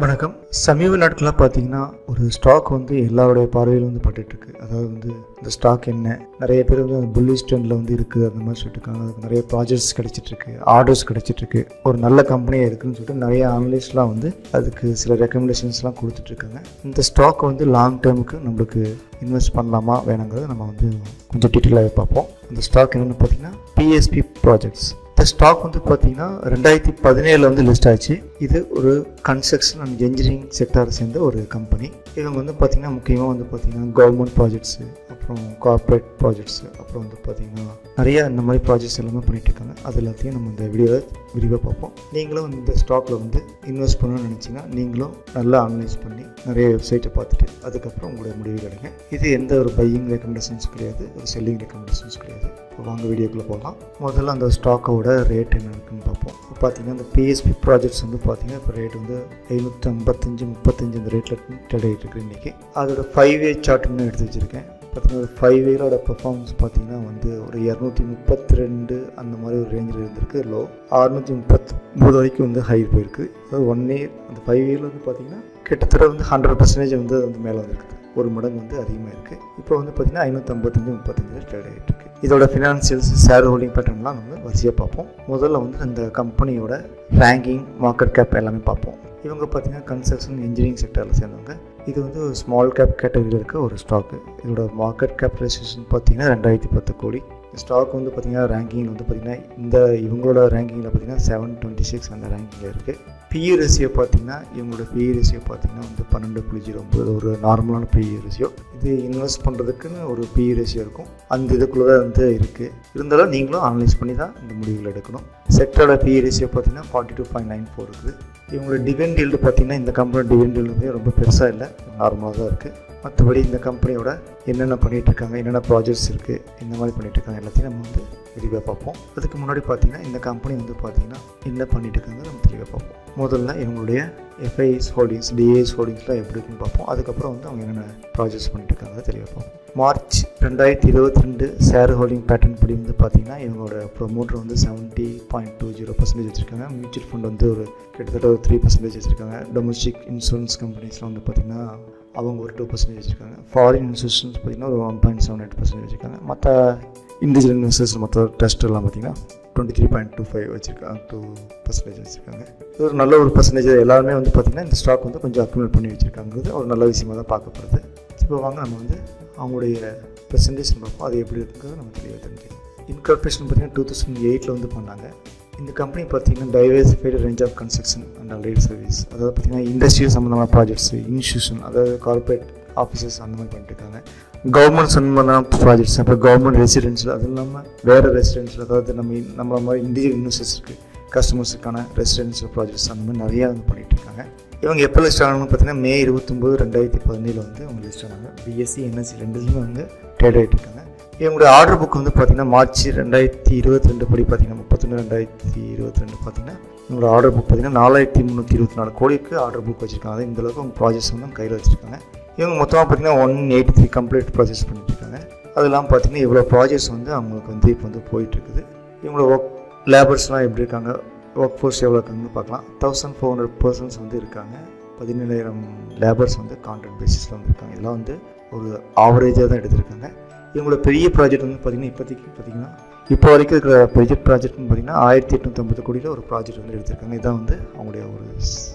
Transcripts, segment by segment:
வணக்கம் சமீப நாட்களாக பார்த்தீங்கன்னா ஒரு ஸ்டாக் வந்து எல்லாருடைய பார்வையிலும் வந்து பட்டுட்ருக்கு அதாவது வந்து இந்த ஸ்டாக் என்ன நிறைய பேர் வந்து அந்த புல்லிஷ் ட்ரெண்டில் வந்து இருக்குது அந்த மாதிரி சொல்லிட்டு இருக்காங்க அதுக்கு நிறைய ப்ராஜெக்ட்ஸ் கிடைச்சிட்ருக்கு ஆர்டர்ஸ் கிடைச்சிட்ருக்கு ஒரு நல்ல கம்பெனியாக இருக்குதுன்னு சொல்லிட்டு நிறைய ஆனலிஸ்ட்லாம் வந்து அதுக்கு சில ரெக்கமெண்டேஷன்ஸ்லாம் கொடுத்துட்ருக்காங்க இந்த ஸ்டாக் வந்து லாங் டேர்முக்கு நம்மளுக்கு இன்வெஸ்ட் பண்ணலாமா வேணாங்கிறத நம்ம வந்து கொஞ்சம் டீட்டெயிலாக பார்ப்போம் அந்த ஸ்டாக் என்னென்னு பார்த்தீங்கன்னா பிஎஸ்பி ப்ராஜெக்ட்ஸ் இந்த ஸ்டாக் வந்து பார்த்தீங்கன்னா ரெண்டாயிரத்தி பதினேழில் வந்து லிஸ்ட் ஆச்சு இது ஒரு கன்ஸ்ட்ரக்ஷன் அண்ட் என்ஜினியரிங் செக்டாரை சேர்ந்த ஒரு கம்பெனி இவங்க வந்து பார்த்திங்கன்னா முக்கியமாக வந்து பார்த்திங்கன்னா கவர்மெண்ட் ப்ராஜெக்ட்ஸு அப்புறம் கார்ப்பரேட் ப்ராஜெக்ட்ஸு அப்புறம் வந்து பார்த்திங்கன்னா நிறைய இந்த மாதிரி ப்ராஜெக்ட்ஸ் எல்லாமே பண்ணிட்டு இருக்காங்க அது எல்லாத்தையும் நம்ம இந்த வீடியோவில் விரிவாக பார்ப்போம் நீங்களும் இந்த ஸ்டாக்கில் வந்து இன்வெஸ்ட் பண்ணணும்னு நினச்சிங்கன்னா நீங்களும் நல்லா அனலைஸ் பண்ணி நிறைய வெப்சைட்டை பார்த்துட்டு அதுக்கப்புறம் உங்களுடைய முடிவு எடுங்க இது எந்த ஒரு பையிங் ரெக்கமெண்டேஷன்ஸ் கிடையாது ஒரு செல்லிங் ரெக்கமெண்டேஷன்ஸ் கிடையாது இப்போ வாங்க வீடியோக்குள்ளே போகலாம் முதல்ல அந்த ஸ்டாக்கோட ரேட் என்ன இருக்குன்னு பார்ப்போம் இப்போ பார்த்தீங்கன்னா இந்த பிஎஸ்பி ப்ராஜெக்ட்ஸ் வந்து பார்த்தீங்கன்னா இப்போ ரேட் வந்து ஐநூற்றி ஐம்பத்தஞ்சு முப்பத்தஞ்சு இந்த ரேட்டில் ட்ரேட் ஆகிட்டு இருக்கு இன்றைக்கி அதோட ஃபைவ் இயர் சார்ட்டுன்னு எடுத்து வச்சுருக்கேன் பார்த்தீங்கன்னா ஒரு ஃபைவ் இயரோட பெர்ஃபார்மன்ஸ் பார்த்தீங்கன்னா வந்து ஒரு இரநூத்தி முப்பத்தி ரெண்டு அந்த மாதிரி ஒரு ரேஞ்சில் இருந்திருக்கு லோ அறுநூற்றி முப்பத்தி மூணு வரைக்கும் வந்து ஹை போயிருக்கு அதாவது ஒன் இயர் அந்த ஃபைவ் இயரில் வந்து பார்த்தீங்கன்னா கிட்டத்தட்ட வந்து ஹண்ட்ரட் பர்சன்டேஜ் வந்து வந்து மேலே வந்துருக்குது ஒரு மடங்கு வந்து அதிகமாக இருக்குது இப்போ வந்து பார்த்திங்கன்னா ஐநூற்றம்பத்தஞ்சு முப்பத்தஞ்சு ட்ரேட் ஆகிட்டு இருக்கு இதோட ஃபினான்சியல்ஸ் ஷேர் ஹோல்டிங் பேட்டர்ன்லாம் நம்ம வரிசையாக பார்ப்போம் முதல்ல வந்து இந்த கம்பெனியோட ரேங்கிங் மார்க்கெட் கேப் எல்லாமே பார்ப்போம் இவங்க பார்த்தீங்கன்னா கன்ஸ்ட்ரக்ஷன் இன்ஜினியரிங் செக்டரில் சேர்ந்தவங்க இது வந்து ஒரு ஸ்மால் கேப் கேட்டகரியில் இருக்க ஒரு ஸ்டாக்கு இதோட மார்க்கெட் கேபிடலைசேஷன் பார்த்தீங்கன்னா ரெண்டாயிரத்தி பத்து கோடி ஸ்டாக் வந்து பார்த்திங்கன்னா ரேங்கிங் வந்து பார்த்திங்கன்னா இந்த இவங்களோட ரேங்கிங்கில் பார்த்திங்கன்னா செவன் டுவெண்ட்டி சிக்ஸ் அந்த ரேங்கிங்கில் இருக்குது பிஇ ரேசியோ பார்த்திங்கன்னா இவங்களோட பிஇ ரேசியோ பார்த்திங்கன்னா வந்து பன்னெண்டு புள்ளி ஜீரோ ஒம்பது ஒரு நார்மலான பிஇ ரேசியோ இது இன்வெஸ்ட் பண்ணுறதுக்குன்னு ஒரு பிஇ ரேசியோ இருக்கும் அந்த இதுக்குள்ளே தான் வந்து இருக்குது இருந்தாலும் நீங்களும் அனலைஸ் பண்ணி தான் இந்த முடிவுகள் எடுக்கணும் செக்டரோட பிஇ ரேசியோ பார்த்திங்கன்னா forty two point nine four இருக்குது இவங்களோட டிவெண்ட் டீல்டு பார்த்திங்கன்னா இந்த கம்பெனி டிவெண்ட் டீல்டு வந்து ரொம்ப பெருசாக இல்லை நார்மலாக தான் இருக்குது மற்றபடி இந்த கம்பெனியோட என்னென்ன பண்ணிகிட்ருக்காங்க என்னென்ன ப்ராஜெக்ட்ஸ் இருக்குது இந்த மாதிரி பண்ணிகிட்ருக்காங்க எல்லாத்தையும் நம்ம வந்து தெளிவாக பார்ப்போம் அதுக்கு முன்னாடி பார்த்தீங்கன்னா இந்த கம்பெனி வந்து பார்த்திங்கன்னா என்ன பண்ணிட்டு இருக்காங்க நம்ம தெளிவாக பார்ப்போம் முதல்ல இவங்களுடைய எஃப்ஐஎஸ் ஹோல்டிங்ஸ் டிஏஎஸ் ஹோல்டிங்ஸ்லாம் எப்படி இருக்குன்னு பார்ப்போம் அதுக்கப்புறம் வந்து அவங்க என்னென்ன ப்ராஜெக்ட்ஸ் பண்ணிட்டு இருக்காங்க தெளிவாக பார்ப்போம் மார்ச் ரெண்டாயிரத்தி இருபத்தி ரெண்டு ஷேர் ஹோல்டிங் பேட்டர்ன் படி வந்து பார்த்தீங்கன்னா இவங்களோட ப்ரொமோட்டர் வந்து seventy point two zero percentage வச்சுருக்காங்க மியூச்சுவல் ஃபண்ட் வந்து ஒரு கிட்டத்தட்ட ஒரு த்ரீ பர்சன்டேஜ் வச்சுருக்காங்க டொமஸ்டிக் இன்சூரன்ஸ் கம்பெனிஸ்லாம் வந்து பார்த்திங்கன்னா அவங்க ஒரு டூ பர்சன்டேஜ் வச்சுருக்காங்க ஃபாரின் இன்வெஸ்டர்ஸ் பார்த்திங்கன்னா ஒரு one point seven eight percentage வச்சுருக்காங்க மற்ற இண்டிவிஜுவல் இன்வெஸ்டர்ஸ் மற்ற ட்ரஸ்ட் எல்லாம் பார்த்திங்கன்னா twenty three point two five வச்சுருக்காங்க டூ பர்சன்டேஜ் வச்சுருக்காங்க இது ஒரு நல்ல ஒரு பர்சன்டேஜ் எல்லாருமே வந்து பார்த்திங்கன்னா இந்த ஸ்டாக் வந்து கொஞ்சம் அக்யூமேட் பண்ணி வச்சுருக்காங்கிறது ஒரு நல்ல விஷயமாக தான் பார்க்கப்படுது இப்போ வாங்க நம்ம வந்து அவங்களுடைய பெர்சன்டேஜ் பார்ப்போம் அது எப்படி இருக்குங்கிறது நம்ம தெளிவாக தெரிஞ்சுக்கணும் இன்கார்பரேஷன் பார்த்திங்கன்னா டூ தௌசண்ட் எயிட்டில் வந்து பண்ணாங்க இந்த கம்பெனி பார்த்திங்கன்னா diversified range of construction and allied service அதாவது பார்த்திங்கன்னா இண்டஸ்ட்ரியல் சம்மந்தமான ப்ராஜெக்ட்ஸ் இன்ஸ்டியூஷன் அதாவது கார்பரேட் ஆஃபீஸஸ் அந்த மாதிரி பண்ணிட்டு இருக்காங்க கவர்மெண்ட் சம்மந்தமான ப்ராஜெக்ட்ஸ் அப்புறம் கவர்மெண்ட் ரெசிடென்ஷியல் அது இல்லாமல் வேறு ரெசிடென்ஷியல் அதாவது நம்ம நம்மள மாதிரி இண்டிவிஜுவல் இன்வெஸ்டர்ஸ்க்கு கஸ்டமர்ஸுக்கான ரெசிடென்ஷியல் ப்ராஜெக்ட்ஸ் அந்த மாதிரி நிறையா வந்து பண்ணிகிட்டு இருக்காங்க இவங்க எப்போ லிஸ்ட் ஆகணும்னு பார்த்தீங்கன்னா மே இருபத்தொம்போது ரெண்டாயிரத்தி பதினேழு வந்து அவங்க லிஸ்ட் ஆனாங்க பிஎஸ்சி என்எஸ்சி ரெண்டுலேயுமே வந்து ட்ரேட் ஆகிட்டு இருக்காங்க இவங்களுடைய ஆர்டர் புக் வந்து பார்த்திங்கன்னா மார்ச் ரெண்டாயிரத்தி இருபத்தி ரெண்டு படி பார்த்தீங்கன்னா முப்பத்தொன்று ரெண்டாயிரத்தி இருபத்தி ரெண்டு பார்த்தீங்கன்னா இவங்களோட ஆர்டர் புக் பார்த்தீங்கன்னா நாலாயிரத்தி முந்நூற்றி இருபத்தி நாலு கோடிக்கு ஆர்டர் புக் வச்சுருக்காங்க அது இந்தளவுக்கு அவங்க ப்ராஜெக்ட்ஸ் வந்து அவங்க கையில் வச்சுருக்காங்க இவங்க மொத்தமாக பார்த்தீங்கன்னா one eighty three complete projects பண்ணிட்டுருக்காங்க அது இல்லாமல் பார்த்தீங்கன்னா இவ்வளோ ப்ராஜெக்ட்ஸ் வந்து அவங்களுக்கு வந்து இப்போ வந்து போயிட்டுருக்குது இவங்களோட ஒர்க் லேபர்ஸ்லாம் எப்படி இருக்காங்க ஒர்க் ஃபோர்ஸ் எவ்வளோ இருக்காங்கன்னு பார்க்கலாம் தௌசண்ட் ஃபோர் ஹண்ட்ரட் பர்சன்ஸ் வந்து இருக்காங்க பதினேழாயிரம் லேபர்ஸ் வந்து கான்ட்ராக்ட் பேசிஸில் வந்து இருக்காங்க இதெல்லாம் வந்து ஒரு ஆவரேஜாக தான் எடுத்திருக்காங்க இவங்களோட பெரிய ப்ராஜெக்ட் வந்து பார்த்திங்கன்னா இப்போதைக்கு பார்த்திங்கன்னா இப்போ வரைக்கும் இருக்கிற பெரிய ப்ராஜெக்ட்னு பார்த்திங்கன்னா ஆயிரத்தி எட்நூற்றம்பது கோடியில் ஒரு ப்ராஜெக்ட் வந்து எடுத்திருக்காங்க இதான் வந்து அவங்களுடைய ஒரு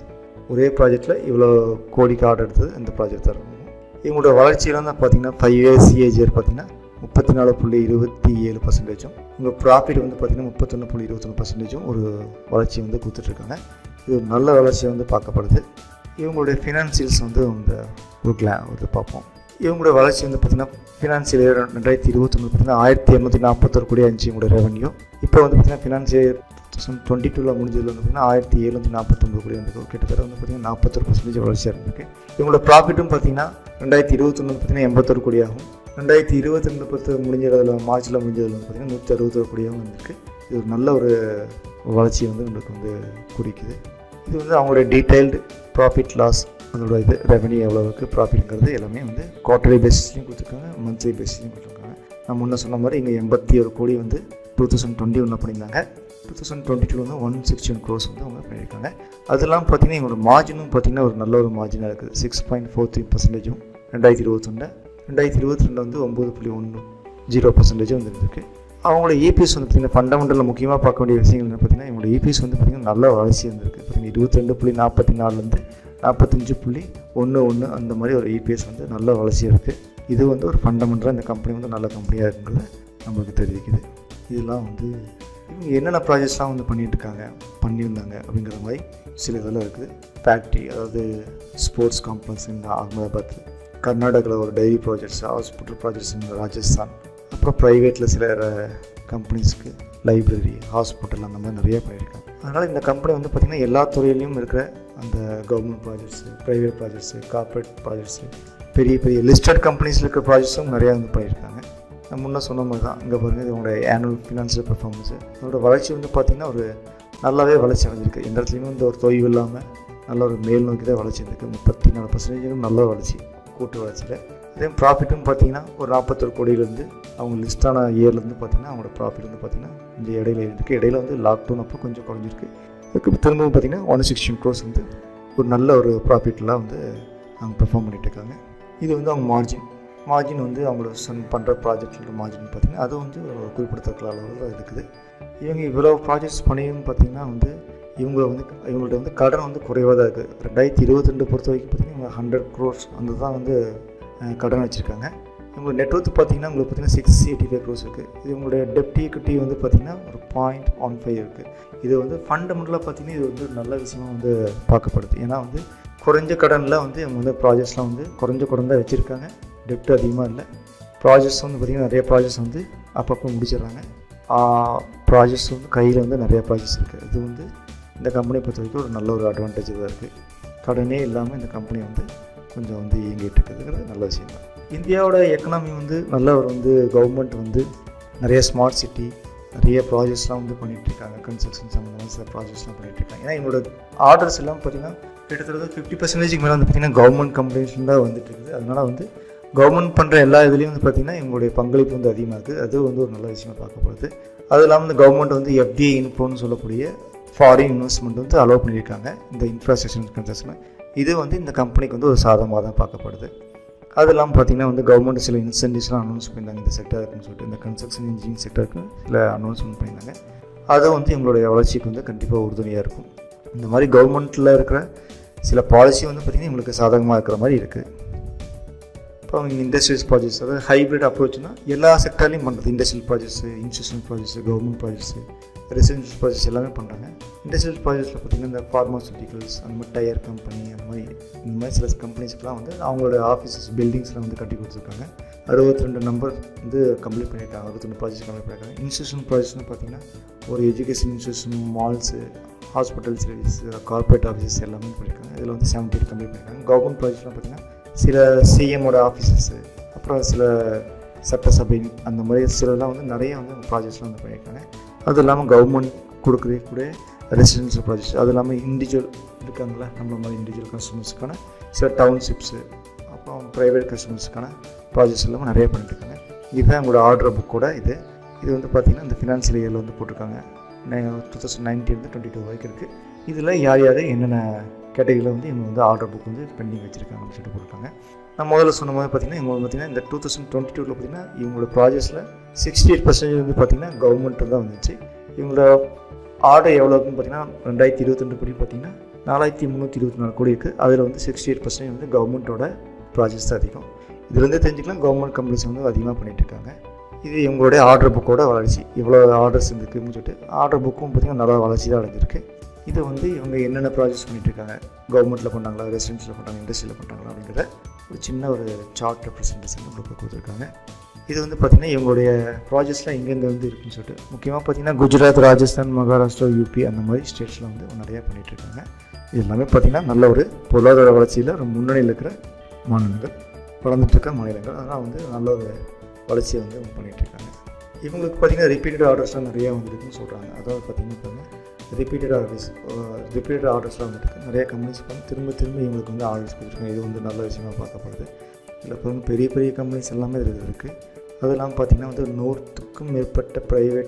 ஒரே ப்ராஜெக்டில் இவ்வளோ கோடிக்கு ஆர்டர் எடுத்தது இந்த ப்ராஜெக்ட் தான் இருக்கும் இவங்களோட வளர்ச்சியில் தான் பார்த்திங்கன்னா ஃபைவ் இயர்ஸ் சிஏஜிஆர் பார்த்திங்கன்னா முப்பத்தி நாலு புள்ளி இருபத்தி ஏழு பர்சன்டேஜும் உங்கள் ப்ராஃபிட் வந்து பார்த்திங்கன்னா முப்பத்தொன்று புள்ளி இருபத்தொன்று பர்சன்டேஜும் ஒரு வளர்ச்சி வந்து கொடுத்துட்ருக்காங்க இது ஒரு நல்ல வளர்ச்சியாக வந்து பார்க்கப்படுது இவங்களுடைய ஃபினான்சியல்ஸ் வந்து இந்த ஒரு கிளா ஒரு பார்ப்போம் இவங்களோட வளர்ச்சி வந்து பார்த்திங்கன்னா ஃபினான்சியல் இயர் ரெண்டாயிரத்தி இருபத்தொன்று பார்த்திங்கன்னா ஆயிரத்தி இரநூத்தி நாற்பத்தொரு கோடி அஞ்சு இவங்களோட ரெவன்யூ இப்போ வந்து பார்த்திங்கன்னா ஃபினான்சியல் இயர் டுவெண்ட்டி டூவில் முடிஞ்சதில் வந்து பார்த்திங்கன்னா ஆயிரத்தி எழுநூற்றி நாற்பத்தொம்பது கோடி வந்து கிட்டத்தட்ட வந்து பார்த்திங்கன்னா நாற்பத்தொரு பர்சன்டேஜ் வளர்ச்சியாக இருந்திருக்கு இவங்களோட ப்ராஃபிட்டும் பார்த்திங்கன்னா ரெண்டாயிரத்தி இருபத்தொன்று பார்த்திங்கன்னா எண்பத்தொரு கோடி ஆகும் ரெண்டாயிரத்தி இருபத்தி ரெண்டு பத்து முடிஞ்சதில் மார்ச்சில் முடிஞ்சதில் வந்து பார்த்திங்கன்னா நூற்றி அறுபத்தொரு கோடியாகவும் வந்திருக்கு இது ஒரு நல்ல ஒரு வளர்ச்சி வந்து நம்மளுக்கு வந்து குறிக்குது இது வந்து அவங்களுடைய டீட்டெயில்டு ப்ராஃபிட் லாஸ் அதோட இது ரெவன்யூ எவ்வளோ இருக்குது ப்ராஃபிட்ங்கிறது எல்லாமே வந்து குவார்டர்லி பேசிஸ்லையும் கொடுத்துருக்காங்க மந்த்லி பேசிஸ்லையும் கொடுத்துருக்காங்க நான் முன்ன சொன்ன மாதிரி இங்கே எண்பத்தி ஒரு கோடி வந்து டூ தௌசண்ட் டுவெண்ட்டி ஒன்றில் பண்ணியிருந்தாங்க டூ தௌசண்ட் டுவெண்ட்டி டூ வந்து ஒன் சிக்ஸ்டி ஒன் க்ரோஸ் வந்து அவங்க பண்ணியிருக்காங்க அதெல்லாம் பார்த்தீங்கன்னா எங்களோட மார்ஜினும் பார்த்தீங்கன்னா ஒரு நல்ல ஒரு மார்ஜினாக இருக்குது சிக்ஸ் பாயிண்ட் ஃபோர் த்ரீ பர்சன்டேஜும் ரெண்டாயிரத்தி இருபத்தொன்னு ரெண்டாயிரத்தி இருபத்தி ரெண்டு வந்து ஒம்பது புள்ளி ஒன்று ஜீரோ பர்சன்டேஜும் வந்துருக்கு அவங்களோட இபிஎஸ் வந்து பார்த்திங்கன்னா ஃபண்டமெண்டலில் முக்கியமாக பார்க்க வேண்டிய விஷயங்கள் என்ன பார்த்தீங்கன்னா இவங்களோட இபிஎஸ் வந்து பார்த்திங்கன்னா நல்ல வளர்ச்சி இருந்திருக்கு பார்த்தீங்கன்னா இருபத்தி ரெண்டு புள்ளி நாற்பத்தி நாலுலேருந்து நாற்பத்தஞ்சு புள்ளி ஒன்று ஒன்று அந்த மாதிரி ஒரு இபிஎஸ் வந்து நல்ல வளர்ச்சி இருக்குது இது வந்து ஒரு ஃபண்டமெண்டலாக இந்த கம்பெனி வந்து நல்ல கம்பெனியாக இருக்குங்கிறத நம்மளுக்கு தெரிவிக்குது இதெல்லாம் வந்து இவங்க என்னென்ன ப்ராஜெக்ட்ஸ்லாம் வந்து பண்ணிட்டு இருக்காங்க பண்ணியிருந்தாங்க அப்படிங்கிற மாதிரி சில இதெல்லாம் இருக்குது ஃபேக்ட்ரி அதாவது ஸ்போர்ட்ஸ் காம்ப்ளெக்ஸ் இந்த அகமதாபாத் கர்நாடகாவில் ஒரு டைரி ப்ராஜெக்ட்ஸ் ஹாஸ்பிட்டல் ப்ராஜெக்ட்ஸ் இந்த ராஜஸ்தான் அப்புறம் ப்ரைவேட்டில் சில கம்பெனிஸ்க்கு லைப்ரரி ஹாஸ்பிட்டல் அந்த மாதிரி நிறைய பண்ணியிருக்காங்க அதனால் இந்த கம்பெனி வந்து பார்த்திங்கன்னா எல்லா துறையிலையும் இருக்கிற அந்த government projects private projects corporate projects பெரிய பெரிய லிஸ்டட் கம்பெனிஸில் இருக்கிற ப்ராஜெக்ட்ஸும் நிறையா வந்து பண்ணியிருக்காங்க நான் முன்னே சொன்ன மாதிரி தான் இங்கே பாருங்கள் இதோட ஆனுவல் ஃபினான்ஷியல் பெர்ஃபார்மன்ஸு அதோட வளர்ச்சி வந்து பார்த்திங்கன்னா ஒரு நல்லாவே வளர்ச்சி அடைஞ்சிருக்கு எந்த இடத்துலையுமே வந்து ஒரு தொய்வு இல்லாமல் நல்ல ஒரு மேல் நோக்கி தான் வளர்ச்சி இருந்திருக்கு முப்பத்தி நாலு பர்சன்டேஜும் நல்ல வளர்ச்சி கூட்டு வளர்ச்சியில் அதே ப்ராஃபிட்டும் பார்த்தீங்கன்னா ஒரு நாற்பத்தொரு கோடியிலேருந்து அவங்க லிஸ்டான இயர்லேருந்து பார்த்தீங்கன்னா அவங்களோட ப்ராஃபிட் வந்து பார்த்தீங்கன்னா இந்த இடையில இருக்குது இடையில வந்து லாக்டவுன் அப்போ கொஞ்சம் குறைஞ்சிருக்கு அதுக்கு திரும்பவும் பார்த்தீங்கன்னா ஒன் சிக்ஸ்டின் க்ரோஸ் வந்து ஒரு நல்ல ஒரு ப்ராஃபிட்லாம் வந்து அவங்க பெர்ஃபார்ம் பண்ணிட்டு இருக்காங்க இது வந்து அவங்க மார்ஜின் மார்ஜின் வந்து அவங்களோட சன் பண்ணுற ப்ராஜெக்டோட மார்ஜின் பார்த்திங்கன்னா அது வந்து ஒரு குறிப்பிடத்தக்க அளவில் தான் இருக்குது இவங்க இவ்வளோ ப்ராஜெக்ட்ஸ் பண்ணியும் பார்த்திங்கன்னா வந்து இவங்க வந்து இவங்கள்ட்ட வந்து கடன் வந்து குறைவாக தான் இருக்குது ரெண்டாயிரத்தி இருபத்தி ரெண்டு பொறுத்த வரைக்கும் பார்த்திங்கன்னா இவங்க ஹண்ட்ரட் க்ரோர்ஸ் அந்த தான் வந்து அஹ், கடன் வச்சுருக்காங்க இவங்க நெட்ஒர்க் பார்த்தீங்கன்னா உங்களுக்கு பார்த்தீங்கன்னா சிக்ஸ் எயிட்டி ஃபைவ் க்ரோஸ் இருக்குது இது உங்களுடைய டெப்ட் ஈக்விட்டி வந்து பார்த்திங்கன்னா ஒரு பாயிண்ட் ஒன் ஃபைவ் இருக்குது இது வந்து ஃபண்டமெண்டலாக பார்த்தீங்கன்னா இது வந்து ஒரு நல்ல விஷயமா வந்து பார்க்கப்படுது ஏன்னா வந்து குறைஞ்ச கடனில் வந்து இவங்க வந்து ப்ராஜெக்ட்ஸ்லாம் வந்து குறைஞ்ச கடன் தான் வச்சுருக்காங்க டெப்ட் அதிகமாக இல்லை ப்ராஜெக்ட்ஸ் வந்து பார்த்திங்கன்னா நிறைய ப்ராஜெக்ட்ஸ் வந்து அப்பப்போ முடிச்சிடுறாங்க ப்ராஜெக்ட்ஸ் வந்து கையில் வந்து நிறைய ப்ராஜெக்ட்ஸ் இருக்குது இது வந்து இந்த கம்பெனியை பொறுத்த வரைக்கும் ஒரு நல்ல ஒரு அட்வான்டேஜ் தான் இருக்குது கடனே இல்லாமல் இந்த கம்பெனி வந்து கொஞ்சம் வந்து இயங்கிட்டு இருக்குதுங்கிறது நல்ல விஷயம் தான் இந்தியாவோட எக்கனாமி வந்து நல்ல ஒரு வந்து கவர்மெண்ட் வந்து நிறைய ஸ்மார்ட் சிட்டி நிறைய ப்ராஜெக்ட்ஸ்லாம் வந்து பண்ணிட்டு இருக்காங்க கன்ஸ்ட்ரக்ஷன் சம்மந்தமாக சில ப்ராஜெக்ட்ஸ்லாம் பண்ணிட்டு இருக்காங்க ஏன்னா என்னோட ஆர்டர்ஸ் எல்லாம் பார்த்தீங்கன்னா கிட்டத்தட்ட ஃபிஃப்டி பர்சன்டேஜ்க்கு மேலே வந்து பார்த்தீங்கன்னா கவர்மெண்ட் கம்பெனிஸ்ல தான் வந்துட்டு இருக்குது அதனால் வந்து கவர்மெண்ட் பண்ணுற எல்லா இதுலேயும் வந்து பார்த்திங்கன்னா எங்களுடைய பங்களிப்பு வந்து அதிகமாக இருக்குது அது வந்து ஒரு நல்ல விஷயமா பார்க்கப்படுது அது இல்லாமல் இந்த கவர்மெண்ட் வந்து எஃப்டிஐ இன்ஃபோன்னு சொல்லக்கூடிய ஃபாரின் இன்வெஸ்ட்மெண்ட் வந்து அலோவ் பண்ணியிருக்காங்க இந்த இன்ஃப்ராஸ்ட்ரக்சர் கன்ஸ்ட்ரக்ஷன் இது வந்து இந்த கம்பெனிக்கு வந்து ஒரு சாதகமாக தான் பார்க்கப்படுது அது இல்லாமல் பார்த்தீங்கன்னா வந்து கவர்மெண்ட் சில இன்சென்டிவ்ஸ்லாம் அனௌன்ஸ் பண்ணியிருந்தாங்க இந்த செக்டருக்குன்னு சொல்லிட்டு இந்த கன்ஸ்ட்ரக்ஷன் இன்ஜினியரிங் செக்டருக்கு சில அனௌன்ஸ்மெண்ட் பண்ணியிருந்தாங்க அது வந்து எங்களுடைய வளர்ச்சிக்கு வந்து கண்டிப்பாக உறுதுணையாக இருக்கும் இந்த மாதிரி கவர்மெண்ட்டில் இருக்கிற சில பாலிசி வந்து பார்த்திங்கன்னா எங்களுக்கு சாதகமாக இருக்கிற மாதிரி இருக்குது இப்போ அவங்க இண்டஸ்ட்ரியல் ப்ராஜெக்ட்ஸ் அதாவது ஹைப்ரிட் அப்ரோச்னா எல்லா செக்டர்லையும் பண்ணுறது industrial projects institutional projects government projects residential projects எல்லாமே பண்ணுறாங்க இண்டஸ்ட்ரியல் ப்ராஜெக்ட்ஸில் பார்த்திங்கன்னா இந்த ஃபார்மாசூட்டிக்கல்ஸ் அந்த மாதிரி டயர் கம்பெனி அந்த மாதிரி இந்த மாதிரி சில கம்பெனிஸ்க்குலாம் வந்து அவங்களோட ஆஃபீஸஸ் பில்டிங்ஸ்லாம் வந்து கட்டி கொடுத்துருக்காங்க அறுபத்தி ரெண்டு நம்பர் வந்து கம்ப்ளீட் பண்ணியிருக்காங்க அறுபத்தி ரெண்டு ப்ராஜெக்ட் கம்ப்ளீட் பண்ணியிருக்காங்க இன்ஸ்டியூஷன் ப்ராஜெக்ட்ஸ்னு பார்த்தீங்கன்னா ஒரு education institution malls hospital service corporate offices எல்லாமே பண்ணியிருக்காங்க இதில் வந்து செவன்ட்டி எயிட் கம்ப்ளீட் பண்ணியிருக்காங்க கவர்மெண்ட் ப்ராஜெக்ட்லாம் பார்த்தீங்கன்னா சில சிஎம்மோட ஆஃபீஸஸ்ஸு அப்புறம் சில சட்டசபை அந்த மாதிரி சிலலாம் வந்து நிறைய வந்து ப்ராஜெக்ட்ஸ்லாம் வந்து பண்ணியிருக்காங்க அது இல்லாமல் கவர்மெண்ட் கொடுக்கக்கூடிய ரெசிடென்ஷியல் ப்ராஜெக்ட்ஸ் அது இல்லாமல் இண்டிவிஜுவல் இருக்காங்களா நம்ம மாதிரி இண்டிவிஜுவல் கஸ்டமர்ஸ்க்கான சில டவுன்ஷிப்ஸு அப்புறம் ப்ரைவேட் கஸ்டமர்ஸ்க்கான ப்ராஜெக்ட்ஸ் எல்லாமே நிறைய பண்ணிட்டு இருக்காங்க இதுதான் எங்களோட ஆர்டர் புக்கோட இது இது வந்து பார்த்திங்கன்னா இந்த ஃபினான்ஷியல் இயரில் வந்து போட்டிருக்காங்க two thousand nineteen twenty two வரைக்கும் இருக்குது இதில் யார் யார் என்னென்ன கேட்டகரியில் வந்து இவங்க வந்து ஆர்டர் புக் வந்து பெண்டிங் வச்சுருக்காங்கன்னு சொல்லிட்டு போட்டிருக்காங்க நான் முதல்ல சொன்ன மாதிரி பார்த்தீங்கன்னா இவங்க பார்த்தீங்கன்னா இந்த டூ தௌசண்ட் டுவெண்ட்டி டூவில் பார்த்தீங்கன்னா இவங்களோட ப்ராஜெக்ட்ஸில் சிக்ஸ்டி எயிட் பர்சன்டேஜ் வந்து பார்த்தீங்கன்னா கவர்மெண்ட் தான் வந்துச்சு இவங்களோட ஆர்டர் எவ்வளோக்குன்னு பார்த்தீங்கன்னா ரெண்டாயிரத்தி இருபத்தி படி பார்த்தீங்கன்னா நாலாயிரத்தி முந்நூற்றி இருபத்தி நாலு கோடி இருக்குது அதில் வந்து சிக்ஸ்டி எயிட் பர்சன்டேஜ் வந்து கவர்மெண்ட்டோட ப்ராஜெக்ட்ஸ் தான் அதிகம் இதுலேருந்து தெரிஞ்சுக்கலாம் கவர்மெண்ட் கம்பெனிஸ் வந்து அதிகமாக பண்ணிட்டு இருக்காங்க இது இவங்களுடைய ஆர்டர் புக்கோட வளர்ச்சி இவ்வளோ ஆர்டர்ஸ் இருக்குன்னு சொல்லிட்டு ஆர்டர் புக்கும் பார்த்திங்கன்னா நல்லா வளர்ச்சி தான் அடைஞ்சிருக்கு இது வந்து இவங்க என்னென்ன ப்ராஜெக்ட்ஸ் பண்ணிட்டு இருக்காங்க கவர்மெண்ட்டில் பண்ணாங்களா ரெசிடென்ஷியல் பண்ணுறாங்க இண்டஸ்ட்ரியில் பண்ணுறாங்களா அப்படிங்கிற ஒரு சின்ன ஒரு சார்ட் ரெப்ரஸன்டேஷன் உங்களுக்கு கொடுத்துருக்காங்க இது வந்து பார்த்திங்கன்னா இவங்களுடைய ப்ராஜெக்ட்ஸ்லாம் எங்கெங்கே வந்து இருக்குன்னு சொல்லிட்டு முக்கியமாக பார்த்திங்கன்னா குஜராத் ராஜஸ்தான் மகாராஷ்டிரா யூபி அந்த மாதிரி ஸ்டேட்ஸில் வந்து நிறையா பண்ணிட்டு இருக்காங்க இது எல்லாமே பார்த்திங்கன்னா நல்ல ஒரு பொருளாதார வளர்ச்சியில் ஒரு முன்னணியில் இருக்கிற மாநிலங்கள் வளர்ந்துட்டு இருக்க மாநிலங்கள் அதெல்லாம் வந்து நல்ல ஒரு வளர்ச்சியை வந்து அவங்க பண்ணிட்டு இருக்காங்க இவங்களுக்கு பார்த்திங்கன்னா ரிப்பீட்டட் ஆர்டர்ஸ்லாம் நிறையா வந்துருக்குன்னு சொல்கிறாங்க அதாவது பார்த்திங்கன்னா பாருங்க ரிப்பீட்டட் ஆர்டர்ஸ் ரிப்பீட்டட் ஆர்டர்ஸ்லாம் வந்துருக்கு நிறைய கம்பெனிஸ் வந்து திரும்ப திரும்ப இவங்களுக்கு வந்து ஆர்டர்ஸ் கொடுத்துருக்காங்க இது வந்து நல்ல விஷயமா பார்க்கப்படுது இதில் பாருங்க பெரிய பெரிய கம்பெனிஸ் எல்லாமே இதில் இருக்குது அது இல்லாமல் பார்த்திங்கன்னா வந்து நூற்றுக்கும் மேற்பட்ட ப்ரைவேட்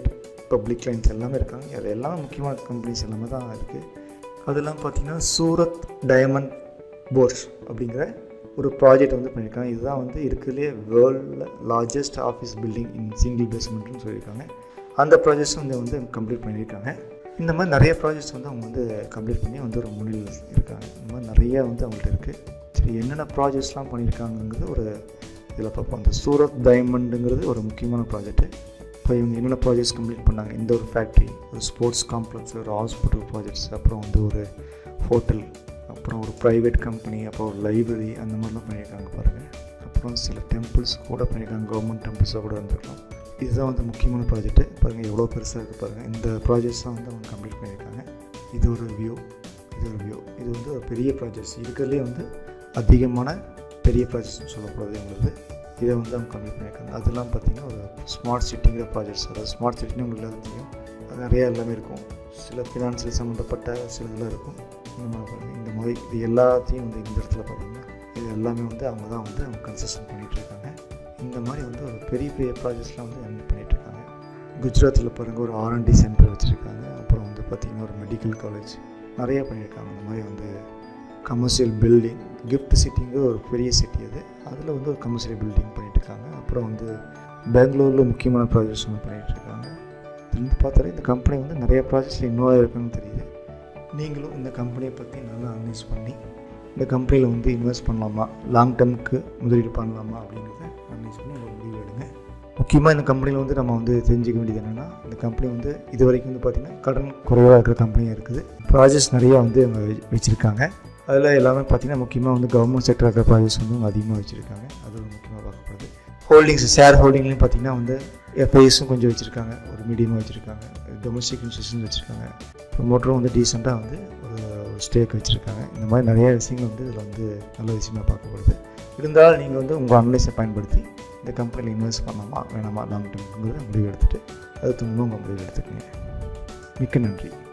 பப்ளிக் கிளைண்ட்ஸ் எல்லாமே இருக்காங்க அது எல்லாமே முக்கியமான கம்பெனிஸ் எல்லாமே தான் இருக்குது அதெல்லாம் பார்த்தீங்கன்னா சூரத் டைமண்ட் போர்ஸ் அப்படிங்கிற ஒரு ப்ராஜெக்ட் வந்து பண்ணியிருக்காங்க இதுதான் வந்து இருக்கிறதுலே வேர்ல்டில் largest office building in single பேஸ்மெண்ட்னு சொல்லியிருக்காங்க அந்த ப்ராஜெக்ட்ஸ் வந்து வந்து கம்ப்ளீட் பண்ணியிருக்காங்க இந்த மாதிரி நிறைய ப்ராஜெக்ட்ஸ் வந்து அவங்க வந்து கம்ப்ளீட் பண்ணி வந்து ஒரு முன்னில் இருக்காங்க இந்த மாதிரி நிறைய வந்து அவங்கள்ட்ட இருக்குது சரி என்னென்ன ப்ராஜெக்ட்ஸ்லாம் பண்ணியிருக்காங்கங்கிறது ஒரு இதில் பார்ப்போம் அந்த சூரத் டைமண்டுங்கிறது ஒரு முக்கியமான ப்ராஜெக்ட்டு இப்போ இவங்க என்னென்ன ப்ராஜெக்ட்ஸ் கம்ப்ளீட் பண்ணாங்க இந்த ஒரு ஃபேக்ட்ரி ஒரு ஸ்போர்ட்ஸ் காம்ப்ளெக்ஸ் ஒரு ஹாஸ்பிட்டல் ப்ராஜெக்ட்ஸ் அப்புறம் வந்து ஒரு ஹோட்டல் அப்புறம் ஒரு ப்ரைவேட் கம்பெனி அப்புறம் ஒரு லைப்ரரி அந்த மாதிரிலாம் பண்ணியிருக்காங்க பாருங்கள் அப்புறம் சில டெம்பிள்ஸ் கூட பண்ணியிருக்காங்க கவர்மெண்ட் டெம்பிள்ஸாக கூட இருந்திருக்கலாம் இதுதான் வந்து முக்கியமான ப்ராஜெக்ட்டு பாருங்கள் எவ்வளோ பெருசாக இருக்குது பாருங்கள் இந்த ப்ராஜெக்ட்ஸ் தான் வந்து அவங்க கம்ப்ளீட் பண்ணியிருக்காங்க இது ஒரு வியூ இது ஒரு வியூ இது வந்து ஒரு பெரிய ப்ராஜெக்ட்ஸ் இருக்கிறதுலே வந்து அதிகமான பெரிய ப்ராஜெக்ட்ஸ்னு சொல்லப்படுறது எங்களுக்கு இதை வந்து அவங்க கம்ப்ளீட் பண்ணியிருக்காங்க அதெல்லாம் பார்த்திங்கன்னா ஒரு ஸ்மார்ட் சிட்டிங்கிற ப்ராஜெக்ட்ஸ் அதாவது ஸ்மார்ட் சிட்டின்னு உங்களுக்கு எல்லாரும் தெரியும் அது நிறையா எல்லாமே இருக்கும் சில ஃபினான்சியல் சம்மந்தப்பட்ட சில இதெல்லாம் இருக்கும் இந்த மாதிரி பாருங்கள் இந்த மாதிரி இது எல்லாத்தையும் வந்து இந்த இடத்துல பார்த்தீங்கன்னா இது எல்லாமே வந்து அவங்க தான் வந்து அவங்க கன்செஷன் பண்ணிகிட்ருக்காங்க இந்த மாதிரி வந்து ஒரு பெரிய பெரிய ப்ராஜெக்ட்ஸ்லாம் வந்து அவங்க பண்ணிகிட்ருக்காங்க குஜராத்தில் பாருங்கள் ஒரு ஆர்என்டி சென்டர் வச்சுருக்காங்க அப்புறம் வந்து பார்த்திங்கன்னா ஒரு மெடிக்கல் காலேஜ் நிறைய பண்ணியிருக்காங்க இந்த மாதிரி வந்து கமர்ஷியல் பில்டிங் கிஃப்ட் சிட்டிங்க ஒரு பெரிய சிட்டி அது அதில் வந்து ஒரு கமர்ஷியல் பில்டிங் பண்ணிகிட்ருக்காங்க அப்புறம் வந்து பெங்களூரில் முக்கியமான ப்ராஜெக்ட்ஸ் வந்து பண்ணிகிட்ருக்காங்க இருந்து பார்த்தாலே இந்த கம்பெனி வந்து நிறைய ப்ராஜெக்ட்ஸ் இன்வால்வ் இருக்குன்னு தெரியுது நீங்களும் இந்த கம்பெனியை பற்றி நல்லா அனலைஸ் பண்ணி இந்த கம்பெனியில் வந்து இன்வெஸ்ட் பண்ணலாமா லாங் டேர்முக்கு முதலீடு பண்ணலாமா அப்படிங்கிறத அனலைஸ் பண்ணி ஒரு முடிவு எடுங்க முக்கியமாக இந்த கம்பெனியில் வந்து நம்ம வந்து தெரிஞ்சுக்க வேண்டியது என்னென்னா இந்த கம்பெனி வந்து இது வரைக்கும் வந்து பார்த்திங்கன்னா கடன் குறைவாக இருக்கிற கம்பெனியாக இருக்குது ப்ராஜெக்ட்ஸ் நிறையா வந்து அவங்க வச்சுருக்காங்க அதில் எல்லாமே பார்த்திங்கன்னா முக்கியமாக வந்து கவர்மெண்ட் செக்டர் இருக்கிற ப்ராஜெக்ட்ஸ் வந்து அவங்க அதிகமாக வச்சுருக்காங்க அது ஒரு முக்கியமாக பார்க்கப்படுது ஹோல்டிங்ஸ் ஷேர் ஹோல்டிங்லேயும் பார்த்திங்கன்னா வந்து எஃப்ஐஎஸும் கொஞ்சம் வச்சுருக்காங்க ஒரு மீடியமாக வச்சுருக்காங்க டொமஸ்டிக் இன்ஸ்டியூஷன் வச்சுருக்காங்க ப்ரொமோட்டரும் வந்து டீசெண்டாக வந்து ஒரு ஸ்டேக் வச்சுருக்காங்க இந்த மாதிரி நிறைய விஷயங்கள் வந்து இதில் வந்து நல்ல விஷயமாக பார்க்கப்படுது இருந்தாலும் நீங்கள் வந்து உங்கள் அனலைஸை பயன்படுத்தி இந்த கம்பெனியில் இன்வெஸ்ட் பண்ணலாமா வேணாமா லாங் டேர்முங்கிறத முடிவு எடுத்துகிட்டு அதுக்கு முன்னே உங்கள் முடிவு எடுத்துக்கங்க மிக்க நன்றி